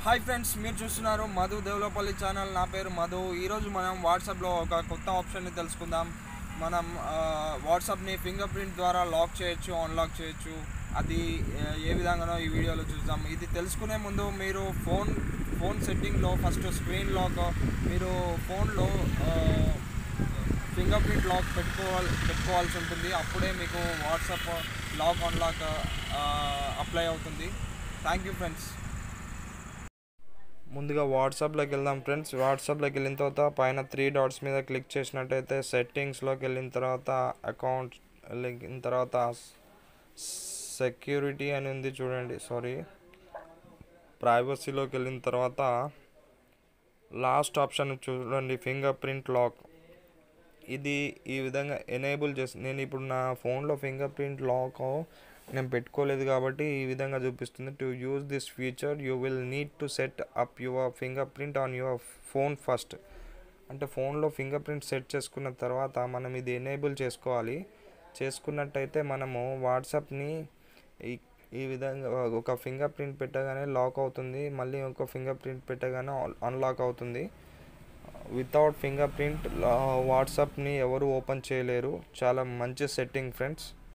hi friends మీరు చూస్తున్నారు Madhu Devulapalli channel నా పేరు మధు ఈరోజు మనం వాట్సాప్లో ఒక కొత్త ఆప్షన్ని తెలుసుకుందాం మనం ఆ, వాట్సాప్ని ఫింగర్ ప్రింట్ ద్వారా లాక్ చేయొచ్చు అన్లాక్ చేయొచ్చు అది ఆ, ఏ విధంగానో ఈ వీడియోలో చూద్దాం ఇది తెలుసుకునే ముందు మీరు ఫోన్ ఫోన్ సెట్టింగ్లో ఫస్ట్ స్క్రీన్ లాక్ మీరు ఫోన్లో ఫింగర్ ప్రింట్ లాక్ పెట్టుకోవాలి పెట్టుకోవాల్సి ఉంటుంది అప్పుడే మీకు వాట్సాప్ లాక్ అన్లాక్ అప్లై అవుతుంది థ్యాంక్ యూ ఫ్రెండ్స్ ముందుగా వాట్సాప్లోకి వెళ్దాం ఫ్రెండ్స్ వాట్సాప్లోకి వెళ్ళిన తర్వాత పైన త్రీ డాట్స్ మీద క్లిక్ చేసినట్టయితే సెట్టింగ్స్లోకి వెళ్ళిన తర్వాత అకౌంట్ వెళ్ళిన తర్వాత సెక్యూరిటీ అని ఉంది చూడండి సారీ ప్రైవసీలోకి వెళ్ళిన తర్వాత లాస్ట్ ఆప్షన్ చూడండి ఫింగర్ ప్రింట్ లాక్ ఇది ఈ విధంగా ఎనేబుల్ చేసి నేను ఇప్పుడు నా ఫోన్లో ఫింగర్ ప్రింట్ లాక్ నేను పెట్టుకోలేదు కాబట్టి ఈ విధంగా చూపిస్తుంది to use this feature you will need to set up your finger print on your phone first అంటే ఫోన్లో ఫింగర్ ప్రింట్ సెట్ చేసుకున్న తర్వాత మనం ఇది ఎనేబుల్ చేసుకోవాలి చేసుకున్నట్టయితే మనము వాట్సాప్ని ఈ ఈ విధంగా ఒక ఫింగర్ ప్రింట్ పెట్టగానే లాక్ అవుతుంది మళ్ళీ ఒక ఫింగర్ ప్రింట్ పెట్టగానే అన్లాక్ అవుతుంది వితౌట్ ఫింగర్ ప్రింట్ వాట్సాప్ని ఎవరు ఓపెన్ చేయలేరు చాలా మంచి సెట్టింగ్ ఫ్రెండ్స్